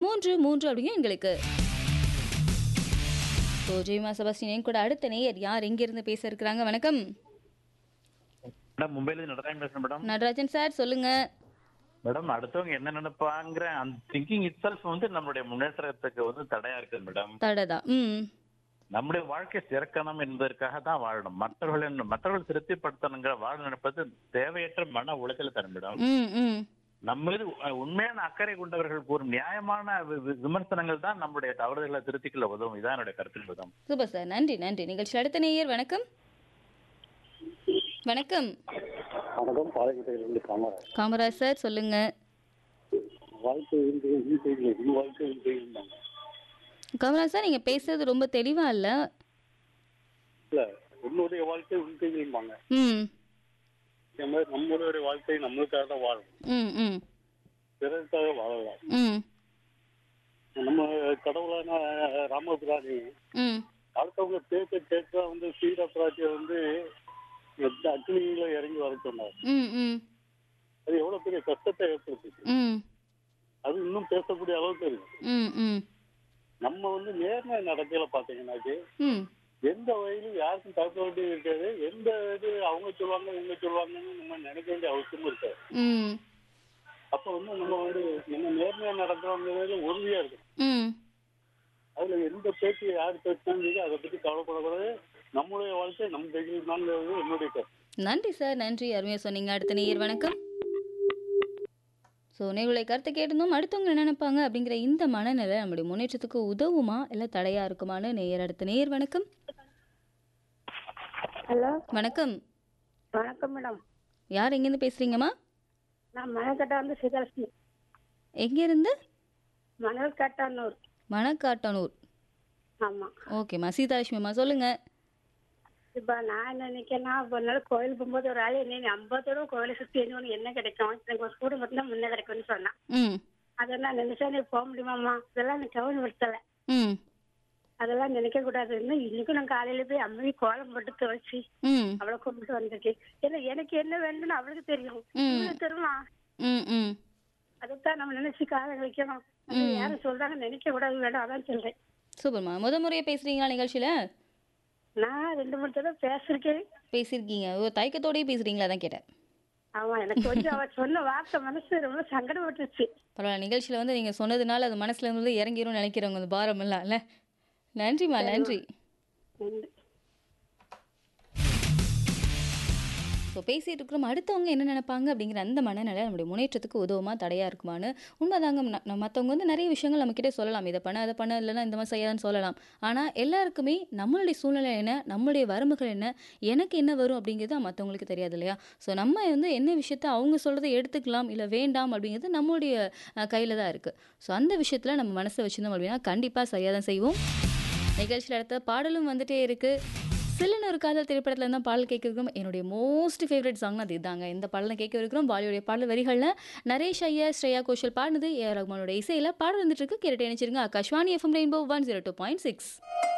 மூன்று மூன்று அப்படிங்க எங்களுக்கு ஸோ ஜெய்மா செபாஸ்டின் என் கூட அடுத்த நேயர் யார் எங்கிருந்து பேச இருக்கிறாங்க வணக்கம் மேடம் மும்பைல இருந்து நடராஜன் பேசுறேன் மேடம் நடராஜன் சார் சொல்லுங்க மேடம் அடுத்தவங்க என்ன நினைப்பாங்கிற அந்த திங்கிங் இட் வந்து நம்மளுடைய முன்னேற்றத்துக்கு வந்து தடையா இருக்கு மேடம் தடதா ம் நம்முடைய வாழ்க்கை சிறக்கணும் என்பதற்காக தான் வாழணும் மற்றவர்கள் மற்றவர்கள் திருப்திப்படுத்தணுங்கிற வாழ நினைப்பது தேவையற்ற மன உளைச்சல் தரும் மேடம் ம் ம் நம்ம மீது உ- உண்மையான அக்கறை கொண்டவர்கள் கூறும் நியாயமான வி- வி- விமர்சனங்கள் தான் நம்முடைய தவறுதலை திருத்திக்கொள்ள உதவும் இதான் என்னுடைய கருத்து மேடம் சூப்பர் சார் நன்றி நன்றி நிகழ்ச்சி அடுத்த நேயர் வணக்கம் வணக்கம் வணக்கம் பாளையங்கோட்டையிலிருந்து காமராஜ் காமராஜ் சார் சொல்லுங்க வாழ்க்கை இருந்து உன் கையில் உன் வாழ்க்கை உன் கையில் இருந்தாங்க காமராஜ் சார் நீங்க பேசுறது ரொம்ப தெளிவா இல்ல இல்ல உன்னுடைய வாழ்க்கை உன் கையில் இருந்தாங்க ம் இந்த மாதிரி நம்மளுடைய வாழ்க்கை நம்மளுக்காக தான் வாழணும் ம் ம் பிறருக்காக வாழலாம் ம் நம்ம கடவுளான ராமபிராணி ம் அடுத்தவங்க பேச்ச கேட்டா வந்து சீரபிராட்டிய வந்து இந்த அக்னியில இறங்கி வர சொன்னார் ம் ம் அது எவ்வளவு பெரிய கஷ்டத்தை ஏற்படுத்துச்சு ம் அது இன்னும் பேசக்கூடிய அளவுக்கு இருக்கு ம் ம் நம்ம வந்து நேர்மை நடக்கையில பாத்தீங்கன்னாச்சு ம் எந்த வயலும் யாருக்கும் தக்க வேண்டியது இருக்காது எந்த இது அவங்க சொல்லுவாங்க இவங்க சொல்லுவாங்கன்னு நம்ம நினைக்க வேண்டிய அவசியமும் இருக்காது ம் அப்ப வந்து நம்ம வந்து நம்ம நேர்மையா நடக்கிறோங்கிறது உறுதியா இருக்கும் ம் அதுல எந்த பேச்சு யார் பேசினாங்க அதை பத்தி கவலைப்படக்கூடாது நம்மளுடைய வாழ்க்கை நம்ம கையில் தாங்கிறது என்னுடைய கருத்து நன்றி சார் நன்றி அருமையாக சொன்னீங்க அடுத்த நேயர் வணக்கம் ஸோ நேர்களை கருத்தை கேட்டிருந்தோம் அடுத்தவங்க என்ன நினைப்பாங்க அப்படிங்கிற இந்த மனநிலை நம்முடைய முன்னேற்றத்துக்கு உதவுமா இல்லை தடையா இருக்குமான்னு நேயர் அடுத்த நேயர் வணக்கம் ஹலோ வணக்கம் வணக்கம் மேடம் யார் எங்கேருந்து பேசுறீங்கம்மா நான் மணக்கட்டா வந்து சிதலட்சுமி எங்கேருந்து மணல் கட்டானூர் மணக்காட்டனூர் ஆமாம் ஓகேம்மா சீதாலட்சுமிம்மா சொல்லுங்க இப்போ நான் என்ன நினைக்கிறேன்னா ஒரு நாள் கோயில் போகும்போது ஒரு ஆள் என்ன ஐம்பது தடவை கோயிலை சுற்றி என்ன என்ன கிடைக்கும் எனக்கு ஒரு கூட மட்டும் முன்னே கிடைக்கும்னு சொன்னான் ம் அதை நான் நினைச்சா நீ போக முடியுமாம்மா இதெல்லாம் எனக்கு கவனப்படுத்தலை ம் அதெல்லாம் நினைக்க கூடாது இன்னும் இன்னைக்கும் நான் காலையில போய் அம்மையை கோலம் போட்டு துவைச்சி ம் அவளை கும்பிட்டு வந்திருக்கேன் ஏன்னா எனக்கு என்ன வேணும்னு அவளுக்கு தெரியும் ம். இவளுக்கு தெரியுமா ம் ம் அதைத்தான் நம்ம நினைச்சு காலம் வைக்கணும் அது யாரும் சொல்றாங்க நினைக்க கூடாது வேண்டாம் அதான் சொல்றேன் சூப்பர்மா முத முறையாக பேசுகிறீங்களா நிகழ்ச்சியில் நான் ரெண்டு மூணு தடவை பேசிருக்கேன் பேசியிருக்கீங்க ஓ தயக்கத்தோடயே பேசுகிறீங்களா தான் கேட்டேன் ஆமா எனக்கு கொஞ்சம் அவ சொன்ன வார்த்தை மனசு ரொம்ப சங்கடப்பட்டுருச்சு பரவாயில்ல நிகழ்ச்சியில் வந்து நீங்கள் சொன்னதுனால அது மனசுல இருந்து இறங்கிரும் நினைக்கிறவங்க அந்த பாரம் இல்ல நன்றிம்மா நன்றி நன்றி. ஸோ பேசிகிட்டு இருக்கிறோம் அடுத்தவங்க என்ன நினைப்பாங்க அப்படிங்கிற அந்த மனநிலை நம்முடைய முன்னேற்றத்துக்கு உதவுமா தடையாக இருக்குமான்னு உண்மைதாங்க ந- நம்ம மற்றவங்க வந்து நிறைய விஷயங்கள் நம்மக்கிட்ட சொல்லலாம் இதை பண்ண அதை பண்ண இல்லைன்னா இந்த மாதிரி செய்யாதுன்னு சொல்லலாம் ஆனால் எல்லாருக்குமே நம்மளுடைய சூழ்நிலை என்ன நம்மளுடைய வரம்புகள் என்ன எனக்கு என்ன வரும் அப்படிங்கிறது மற்றவங்களுக்கு தெரியாது இல்லையா ஸோ நம்ம வந்து என்ன விஷயத்த அவங்க சொல்கிறத எடுத்துக்கலாம் இல்லை வேண்டாம் அப்படிங்கிறது நம்மளுடைய கையில் தான் இருக்குது ஸோ அந்த விஷயத்தில் நம்ம மனசை வச்சுருந்தோம் அப்படின்னா கண்டிப்பாக சரியாக தான் செய்வோம் நிகழ்ச்சியில் அடுத்த பாடலும் வந்துட்டே இருக்கு சில்லுன்னு ஒரு காதல் திரைப்படத்தில் இருந்தால் பாடல் கேட்க இருக்கிறோம் என்னுடைய மோஸ்ட் ஃபேவரட் சாங் அது இதாங்க இந்த பாடலை கேட்க இருக்கிறோம் பாலியுடைய பாடல் வரிகளில் நரேஷ் ஐயா ஸ்ரேயா கோஷல் பாடினது ஏ ஆர் ரஹ்மானோட இசையில் பாடல் வந்துட்டு இருக்கு கேட்டு நினைச்சிருங்க Akashvani FM rainbow one zero two point six